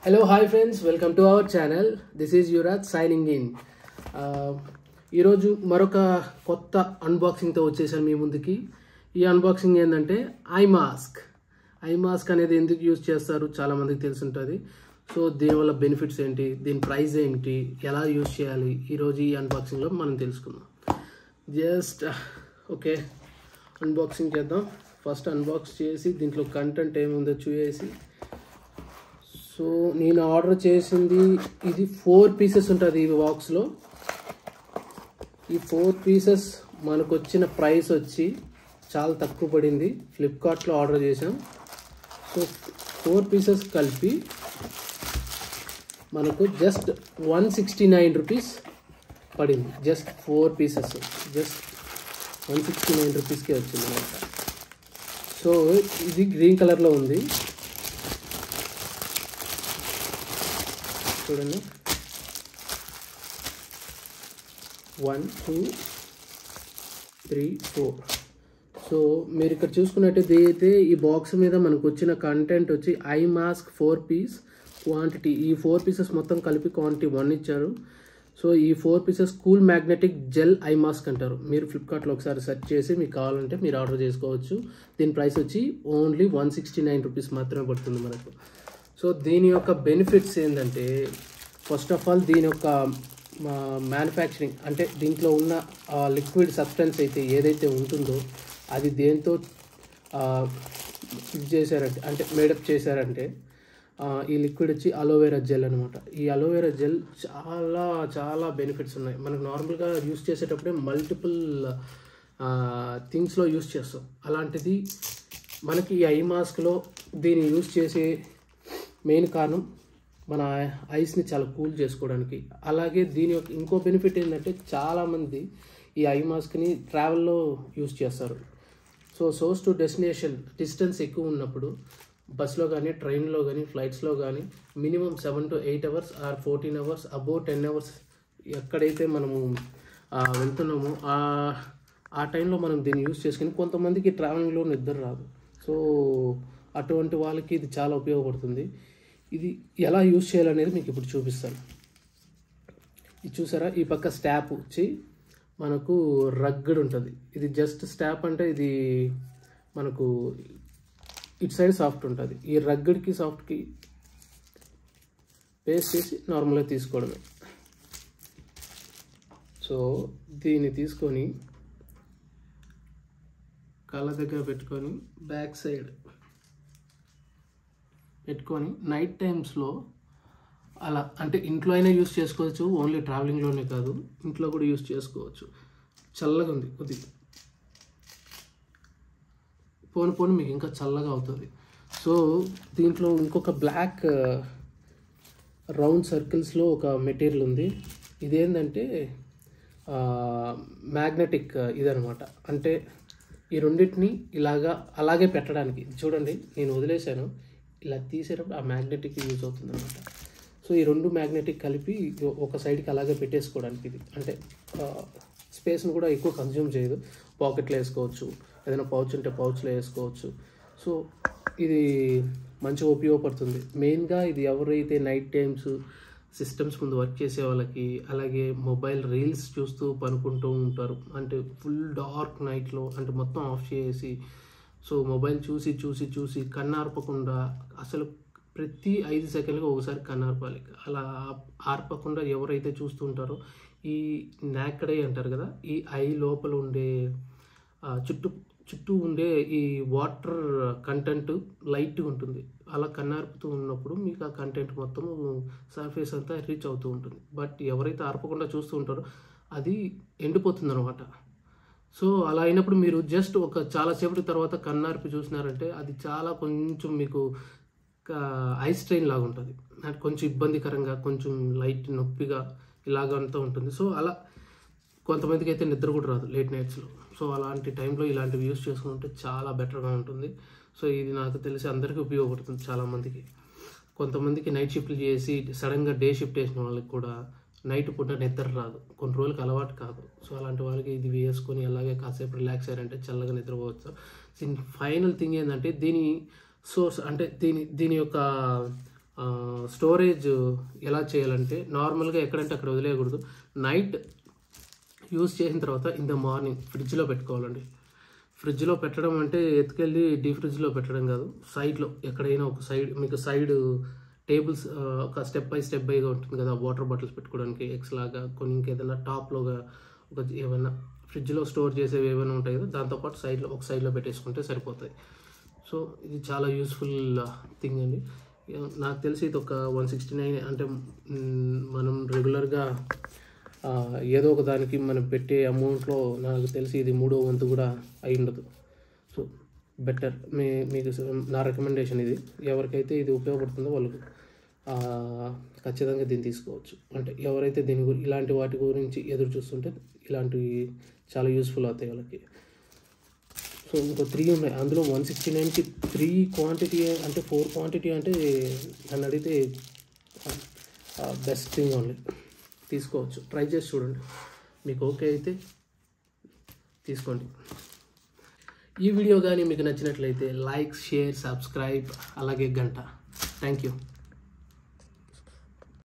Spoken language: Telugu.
hello hi friends welcome to our channel this is Yuvraj signing in ఈరోజు మరొక కొత్త అన్బాక్సింగ్తో వచ్చేసాను మీ ముందుకి ఈ అన్బాక్సింగ్ ఏంటంటే ఐ మాస్క్ ఐ మాస్క్ అనేది ఎందుకు యూజ్ చేస్తారు చాలా మందికి తెలిసి ఉంటుంది సో దీనివల్ల బెనిఫిట్స్ ఏంటి దీని ప్రైస్ ఏంటి ఎలా యూజ్ చేయాలి ఈరోజు ఈ అన్బాక్సింగ్లో మనం తెలుసుకుందాం జస్ట్ ఓకే అన్బాక్సింగ్ చేద్దాం ఫస్ట్ అన్బాక్స్ చేసి దీంట్లో కంటెంట్ ఏముందో చూసేసి సో నేను ఆర్డర్ చేసింది ఇది ఫోర్ పీసెస్ ఉంటుంది ఈ బాక్స్లో ఈ ఫోర్ పీసెస్ మనకు వచ్చిన ప్రైస్ వచ్చి చాలా తక్కువ పడింది ఫ్లిప్కార్ట్లో ఆర్డర్ చేసాం సో ఫోర్ పీసెస్ కలిపి మనకు just one sixty nine rupees పడింది just four pieces just one sixty nine రూపీస్కే వచ్చింది అనమాట సో ఇది గ్రీన్ కలర్లో ఉంది చూడండి one two three four so మీరు ఇక్కడ చూసుకున్నట్టయితే అయితే ఈ బాక్స్ మీద మనకు వచ్చిన కంటెంట్ వచ్చి eye mask four piece quantity ఈ ఫోర్ పీసెస్ మొత్తం కలిపి క్వాంటిటీ వన్ ఇచ్చారు సో ఈ four pieces cool magnetic gel eye mask అంటారు మీరు ఫ్లిప్కార్ట్లో ఒకసారి సెర్చ్ చేసి మీకు కావాలంటే మీరు ఆర్డర్ చేసుకోవచ్చు దీని ప్రైస్ వచ్చి only one sixty nine rupees మాత్రమే పడుతుంది మనకు సో దీని యొక్క బెనిఫిట్స్ ఏంటంటే ఫస్ట్ ఆఫ్ ఆల్ దీని యొక్క మ్యానుఫ్యాక్చరింగ్ అంటే దీంట్లో ఉన్న లిక్విడ్ సబ్స్టెన్స్ అయితే ఏదైతే ఉంటుందో అది దేంతో ఇది చేశారంటే అంటే మేడప్ చేశారంటే ఈ లిక్విడ్ వచ్చి అలోవెరా జెల్ అనమాట ఈ అలోవెరా జెల్ చాలా చాలా బెనిఫిట్స్ ఉన్నాయి మనకు నార్మల్గా యూస్ చేసేటప్పుడే మల్టిపుల్ థింగ్స్లో యూస్ చేస్తాం అలాంటిది మనకి ఈ ఐ మాస్క్లో దీన్ని యూస్ చేసే మెయిన్ కారణం మన ఐస్ని చాలా కూల్ చేసుకోవడానికి అలాగే దీని యొక్క ఇంకో బెనిఫిట్ ఏంటంటే చాలామంది ఈ ఐ మాస్క్ని ట్రావెల్లో యూస్ చేస్తారు so source to destination distance ఎక్కువ ఉన్నప్పుడు బస్లో కానీ ట్రైన్లో కానీ ఫ్లైట్స్లో కానీ minimum seven to eight hours or fourteen hours above ten hours ఎక్కడైతే మనము వెళ్తున్నామో ఆ టైంలో మనం దీన్ని యూస్ చేసుకుని కొంతమందికి ట్రావెలింగ్లో నిద్ర రాదు సో అటువంటి వాళ్ళకి ఇది చాలా ఉపయోగపడుతుంది ఇది ఎలా యూజ్ చేయాలనేది మీకు ఇప్పుడు చూపిస్తాను ఇది చూసారా ఈ పక్క స్టాప్ వచ్చి మనకు రగ్గడ్ ఉంటుంది ఇది జస్ట్ స్టాప్ అంటే ఇది మనకు ఇటు సైడ్ సాఫ్ట్ ఉంటుంది ఈ రగ్గడ్కి సాఫ్ట్కి పేస్ట్ చేసి నార్మల్గా తీసుకోవడమే సో దీన్ని తీసుకొని కళ్ళ దగ్గర పెట్టుకొని బ్యాక్ సైడ్ పెట్టుకొని నైట్ టైమ్స్లో అలా అంటే ఇంట్లో అయినా యూస్ చేసుకోవచ్చు ఓన్లీ ట్రావెలింగ్లోనే కాదు ఇంట్లో కూడా యూస్ చేసుకోవచ్చు చల్లగా ఉంది కొద్దిగా పోను పోను మీకు ఇంకా చల్లగా అవుతుంది సో దీంట్లో ఇంకొక బ్లాక్ రౌండ్ సర్కిల్స్లో ఒక మెటీరియల్ ఉంది ఇదేంటంటే మ్యాగ్నెటిక్ ఇదనమాట అంటే ఈ రెండింటిని ఇలాగా అలాగే పెట్టడానికి చూడండి నేను వదిలేశాను ఇలా తీసేటప్పుడు ఆ మ్యాగ్నెటిక్ యూజ్ అవుతుంది అనమాట సో ఈ రెండు మ్యాగ్నెటిక్ కలిపి ఒక సైడ్కి అలాగే పెట్టేసుకోవడానికి ఇది అంటే స్పేస్ను కూడా ఎక్కువ కన్జ్యూమ్ చేయదు పాకెట్లో వేసుకోవచ్చు ఏదైనా పౌచ్ ఉంటే పౌచ్లో వేసుకోవచ్చు సో ఇది మంచిగా ఉపయోగపడుతుంది మెయిన్గా ఇది ఎవరైతే నైట్ టైమ్స్ సిస్టమ్స్ ముందు వర్క్ చేసే వాళ్ళకి అలాగే మొబైల్ రీల్స్ చూస్తూ పనుకుంటూ ఉంటారు అంటే ఫుల్ డార్క్ నైట్లో అంటే మొత్తం ఆఫ్ చేసి సో మొబైల్ చూసి చూసి చూసి కన్నార్పకుండా అసలు ప్రతి ఐదు సెకండ్లకు ఒకసారి కన్నార్పాలి అలా ఆర్పకుండా ఎవరైతే చూస్తుంటారో ఈ నాకడై అంటారు కదా ఈ ఐ లోపల ఉండే చుట్టూ చుట్టూ ఉండే ఈ వాటర్ కంటెంట్ లైట్గా ఉంటుంది అలా కన్నార్పుతూ ఉన్నప్పుడు మీకు ఆ కంటెంట్ మొత్తం సర్ఫేస్ అంతా రీచ్ అవుతూ ఉంటుంది బట్ ఎవరైతే ఆర్పకుండా చూస్తూ ఉంటారో అది ఎండిపోతుంది అనమాట సో అలా అయినప్పుడు మీరు జస్ట్ ఒక చాలాసేపటి తర్వాత కన్నార్పి చూసినారంటే అది చాలా కొంచెం మీకు ఐ స్ట్రెయిన్ లాగా ఉంటుంది కొంచెం ఇబ్బందికరంగా కొంచెం లైట్ నొప్పిగా ఇలాగంతా ఉంటుంది సో అలా కొంతమందికి అయితే నిద్ర కూడా రాదు లేట్ నైట్స్లో సో అలాంటి టైంలో ఇలాంటివి యూస్ చేసుకుంటే చాలా బెటర్గా ఉంటుంది సో ఇది నాకు తెలిసి అందరికీ ఉపయోగపడుతుంది చాలామందికి కొంతమందికి నైట్ షిఫ్ట్లు చేసి సడన్గా డే షిఫ్ట్ వేసిన వాళ్ళకి కూడా నైట్ పూట నిద్ర రాదు కొన్ని రోజులకి అలవాటు కాదు సో అలాంటి వాళ్ళకి ఇది వేసుకొని అలాగే కాసేపు రిలాక్స్ అయ్యారంటే చల్లగా నిద్రపోవచ్చు దీని ఫైనల్ థింగ్ ఏంటంటే దీని సోర్స్ అంటే దీని దీని యొక్క స్టోరేజ్ ఎలా చేయాలంటే నార్మల్గా ఎక్కడంటే అక్కడ వదిలేయకూడదు నైట్ యూస్ చేసిన తర్వాత ఇన్ ద మార్నింగ్ ఫ్రిడ్జ్లో పెట్టుకోవాలండి ఫ్రిడ్జ్లో పెట్టడం అంటే ఎత్తుకెళ్ళి డీ ఫ్రిడ్జ్లో పెట్టడం కాదు సైడ్లో ఎక్కడైనా ఒక సైడ్ మీకు సైడ్ టేబుల్స్ ఒక స్టెప్ బై స్టెప్ బైగా ఉంటుంది కదా వాటర్ బాటిల్స్ పెట్టుకోవడానికి ఎక్స్ లాగా కొన్ని ఇంకేదైనా టాప్లోగా ఒక ఏమైనా ఫ్రిడ్జ్లో స్టోర్ చేసేవి ఏమైనా ఉంటాయి కదా దాంతోపాటు సైడ్లో ఒక సైడ్లో పెట్టేసుకుంటే సరిపోతాయి సో ఇది చాలా యూస్ఫుల్ థింగ్ అండి నాకు తెలిసి ఇది ఒక వన్ సిక్స్టీ నైన్ అంటే మ్, మనం రెగ్యులర్గా ఆ, ఏదో ఒక దానికి మనం పెట్టే అమౌంట్లో నాకు తెలిసి ఇది మూడో వంతు కూడా అయి ఉండదు సో బెటర్ మీ మీకు స- నా రికమెండేషన్ ఇది ఎవరికైతే ఇది ఉపయోగపడుతుందో వాళ్ళకు ఆ, ఖచ్చితంగా దీన్ని తీసుకోవచ్చు అంటే ఎవరైతే దీని గురి ఇలాంటి వాటి గురించి ఎదురు చూస్తుంటే ఇలాంటివి చాలా యూస్ఫుల్ అవుతాయి వాళ్ళకి సో ఇంకో త్రీ ఉన్నాయి అందులో వన్ సిక్స్టీ నైన్కి త్రీ క్వాంటిటీ అంటే ఫోర్ క్వాంటిటీ అంటే నన్ను అడిగితే బెస్ట్ థింగ్ ఓన్లీ తీసుకోవచ్చు ట్రై చేసి చూడండి మీకు ఓకే అయితే తీసుకోండి ఈ వీడియో కానీ మీకు నచ్చినట్లయితే లైక్ షేర్ సబ్స్క్రైబ్ అలాగే గంట థ్యాంక్ యూ